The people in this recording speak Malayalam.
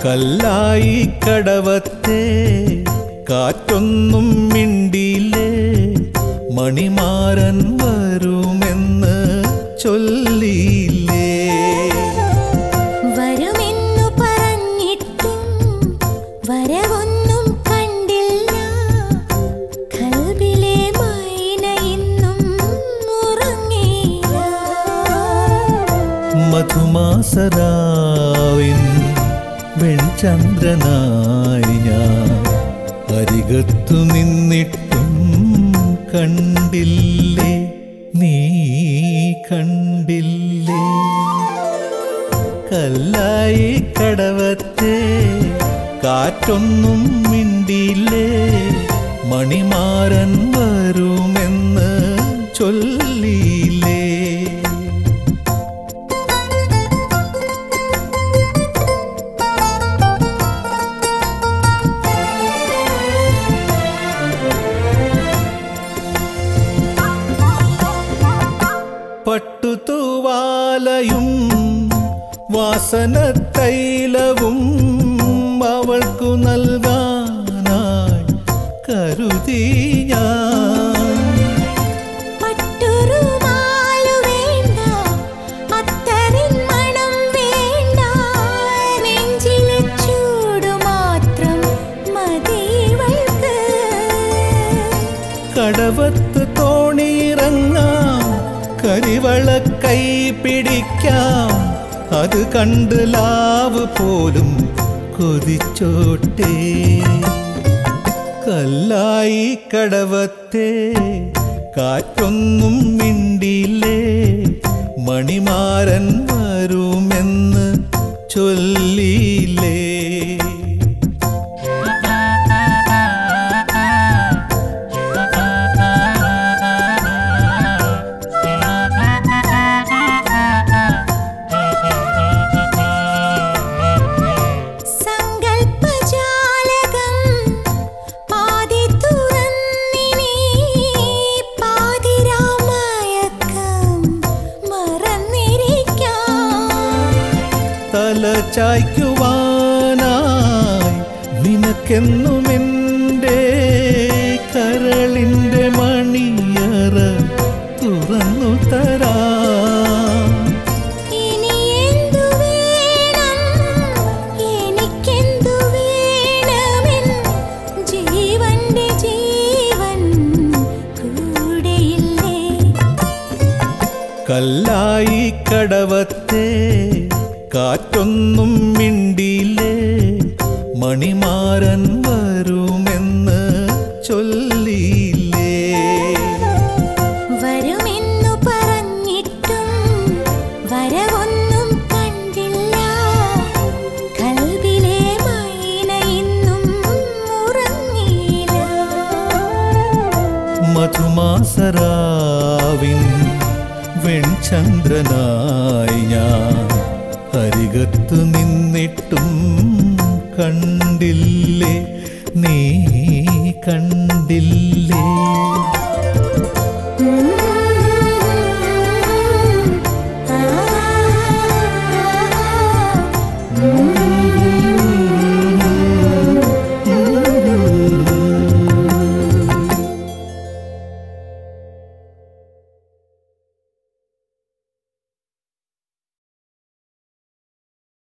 കല്ലായി കടവത്തെ കാറ്റൊന്നും മിണ്ടിയില്ലേ മണിമാരൻ വരുമെന്ന് ചൊല്ലിയില്ലേ വരുമെന്നു പറഞ്ഞിട്ടും വരവൊന്നും കണ്ടില്ല കൽബിലെ മൈന ഇന്നും ഉറങ്ങിയില്ല മധുമാസരാവിൻ വെൺചന്ദ്രനായി ഞാൻ അരികത്തു നിന്നിട്ടും കണ്ടില്ലേ നീ കണ്ടില്ലേ കല്ലായി കടവത്തെ കാറ്റൊന്നും മിണ്ടിയില്ലേ മണിമാരൻ വരുമെന്ന് ചൊല്ലിയില്ലേ പട്ടുതൂവാലയും വാസനത്തൈലവും അവൾക്കു നൽകാനായി കരുതി ഞാൻ പട്ടുറുമാലു വേണ്ട അത്തറിൻ മണം വേണ്ട നെഞ്ചിലെ ചൂടു മാത്രം മതി ഇവൾക്ക് കടവത്ത് തോണിയിറങ്ങാം കരിവള കൈ പിടിക്കാം അത് കണ്ട് ലാവ് പോലും കൊതിച്ചോട്ടേ കല്ലായി കടവത്തെ കാറ്റൊന്നും മിണ്ടിയില്ലേ മണിമാരൻ വരുമെന്ന് ചൊല്ലിയില്ലേ സങ്കൽപ്പജാലകം പാതി തുറന്നിനി പാതിരാമയക്കം മറന്നിരിക്കാം തല ചായ്ക്കുവാനായി നിനക്കെന്നുമെൻ്റെ കരളിൻ്റെ മണിയറ തുറന്നു തരാം ഇനി എന്തു വേണം എനിക്കെന്തു വേണമെൻ ജീവന്റെ ജീവൻ കൂടെയില്ലേ കല്ലായി കടവത്തെ കാറ്റൊന്നും മിണ്ടിയില്ലേ മണിമാരൻ വരുമെന്ന് ചൊല്ലിയില്ലേ വരുമെന്നു പറഞ്ഞിട്ടും വരവൊന്നും കണ്ടില്ല കൽബിലെ മൈന ഇന്നും ഉറങ്ങിയില്ല മധുമാസരാവിൻ വെൺചന്ദ്രനായി ഞാൻ അരികത്തു നിന്നിട്ടും കണ്ടില്ലേ നീ കണ്ടില്ലേ